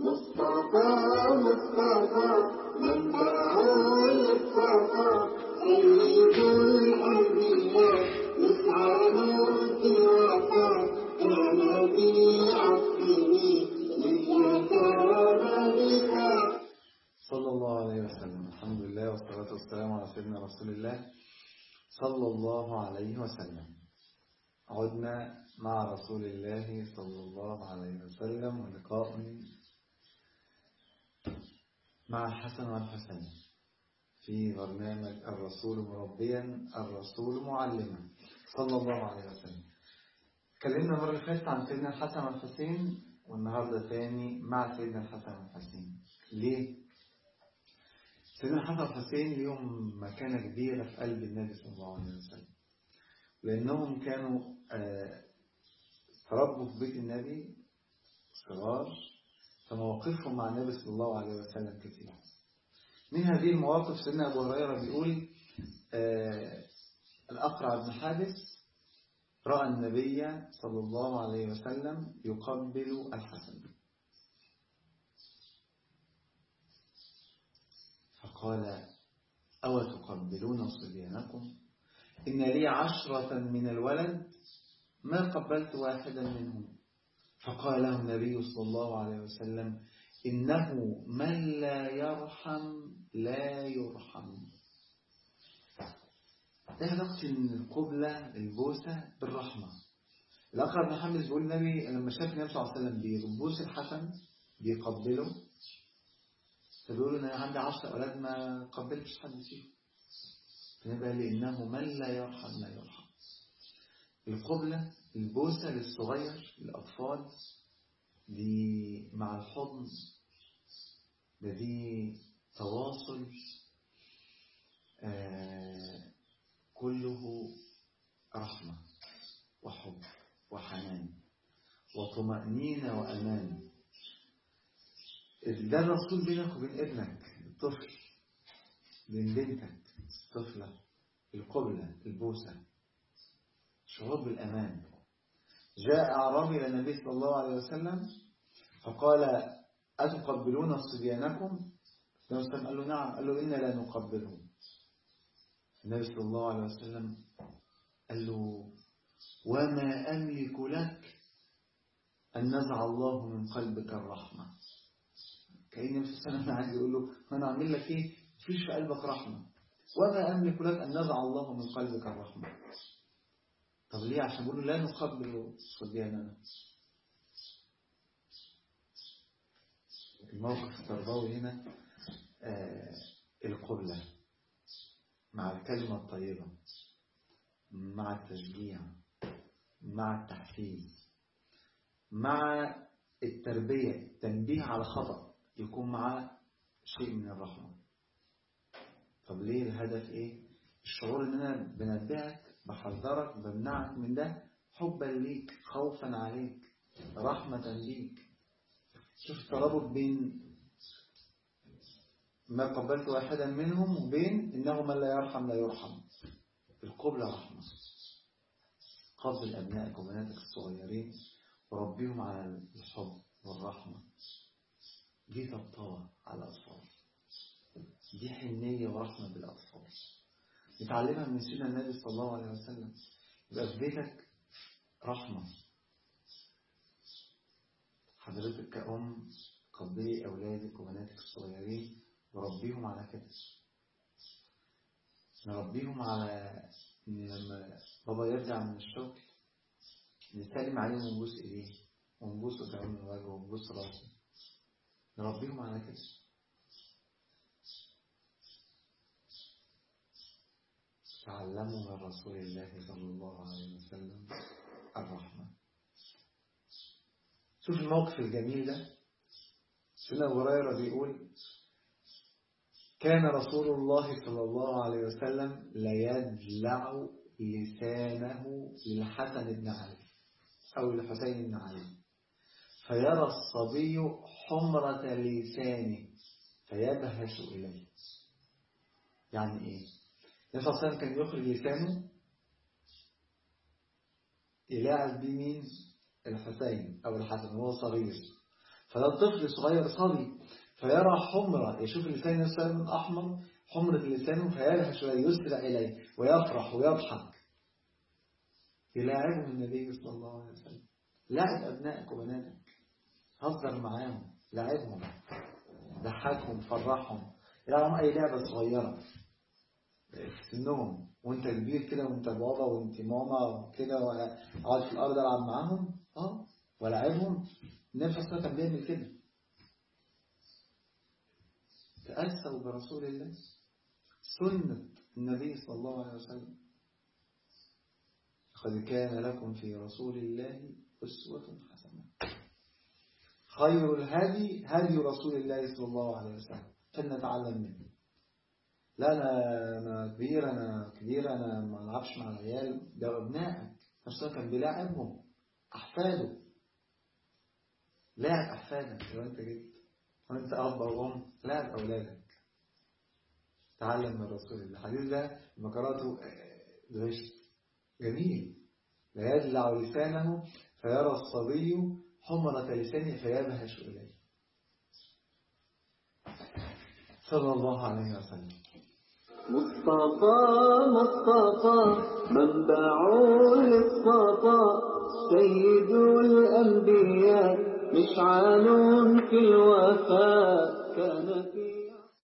مصطفى مصطفى منبع للصفا سيد الأنبياء يسعد في الوفاء يا نبي عصره لليتامى بك صلى الله عليه وسلم الحمد لله والصلاة والسلام على سيدنا رسول الله صلى الله عليه وسلم عدنا مع رسول الله صلى الله عليه وسلم ولقاء مع الحسن والحسين في برنامج الرسول مربيا الرسول معلما صلى الله عليه وسلم اتكلمنا المرة اللي فاتت عن سيدنا الحسن والحسين والنهاردة تاني مع سيدنا الحسن والحسين ليه؟ سيدنا الحسن والحسين ليهم مكانة كبيرة في قلب النبي صلى الله عليه وسلم لأنهم كانوا آه، تربوا في بيت النبي صغار فمواقفهم مع النبي صلى الله عليه وسلم كثيرة من هذه المواقف سيدنا أبو هريرة بيقول آه، الأقرع بن حابس رأى النبي صلى الله عليه وسلم يقبل الحسن فقال أو تقبلون صبيانكم إن لي عشرة من الولد ما قبلت واحدا منهم فقال له النبي صلى الله عليه وسلم إنه من لا يرحم لا يرحم ده علاقة إن القبلة البوسة بالرحمة الأقرب بن حامد بيقول النبي لما شاف النبي صلى الله عليه وسلم بيبوس الحسن بيقبله فبيقول له أنا عندي عشر أولاد ما قبلتش حد فيهم فالنبي قال لي إنه من لا يرحم لا يرحم القبلة البوسة للصغير للأطفال دي مع الحضن ده دي تواصل آه كله رحمة وحب وحنان وطمأنينة وأمان ده الرسول بينك وبين ابنك الطفل بين بنتك الطفلة القبلة البوسة شعور بالأمان جاء أعرابي إلى النبي صلى الله عليه وسلم فقال أتقبلون صبيانكم النبي صلى الله عليه وسلم قال له نعم قال له إنا لا نقبلهم النبي صلى الله عليه وسلم قال له وما أملك لك أن نزع الله من قلبك الرحمة كأن النبي صلى الله عليه وسلم عايز يقول له أنا أعمل لك إيه فيش في قلبك رحمة وما أملك لك أن نزع الله من قلبك الرحمة طب ليه عشان بيقولوا لا نقبل صبياننا الموقف التربوي هنا آه القبلة مع الكلمة الطيبة مع التشجيع مع التحفيز مع التربية التنبيه على خطأ يكون معاه شيء من الرحمة طب ليه الهدف ايه الشعور ان انا بنبهك بحذرك بمنعك من ده حبا ليك خوفا عليك رحمة ليك شوف الترابط بين ما قبلت واحدا منهم وبين إنه من لا يرحم لا يرحم القبلة رحمة قبل أبنائك وبناتك الصغيرين وربيهم على الحب والرحمة دي طبطبة على الأطفال دي حنية ورحمة بالأطفال نتعلمها من سيدنا النبي صلى الله عليه وسلم يبقى في بيتك رحمة حضرتك كأم قبلي أولادك وبناتك الصغيرين وربيهم على كده نربيهم على إن لما بابا يرجع من الشغل نسلم عليه ونبوس إيديه ونبوس قدام من وجهه ونبوس راسه نربيهم على كده تعلموا من رسول الله صلى الله عليه وسلم الرحمة شوف الموقف الجميل ده سيدنا أبو هريرة بيقول كان رسول الله صلى الله عليه وسلم ليدلع لسانه للحسن بن علي أو الحسين بن علي فيرى الصبي حمرة لسانه فيبهش إليه يعني إيه النبي صلى الله عليه وسلم كان يخرج لسانه يلاعب بيه مين الحسين أو الحسن وهو صغير فده طفل صغير صبي فيرى حمرة يشوف اللسان يسلم أحمر حمرة لسانه فيلهش ويسرع إليه ويفرح ويضحك يلاعبهم النبي صلى الله عليه وسلم لاعب أبنائك وبناتك هزر معاهم لاعبهم ضحكهم فرحهم يلعبهم أي لعبة صغيرة في سنهم وانت كبير كده وانت بابا وانت ماما كده وقعد في الأرض ألعب معاهم اه ولعبهم النبي صلى الله عليه وسلم كان بيعمل كده تأسوا برسول الله سنة النبي صلى الله عليه وسلم قد كان لكم في رسول الله أسوة حسنة خير الهدي هدي رسول الله صلى الله عليه وسلم فلنتعلم منه لا أنا, أنا كبير أنا كبير أنا ما ألعبش مع العيال ده أبنائك نفسه كان بيلاعبهم أحفاده لاعب أحفادك لو أنت جيت وأنت أب أو أم لاعب أولادك تعلم من رسول الله الحديث ده لما قرأته دهشت جميل لا يدلع لسانه فيرى الصبي حمرة لسانه فيبهش إليه صلى الله عليه وسلم مصطفى مصطفى منبع للصفا سيد الأنبياء مشعل في الوفا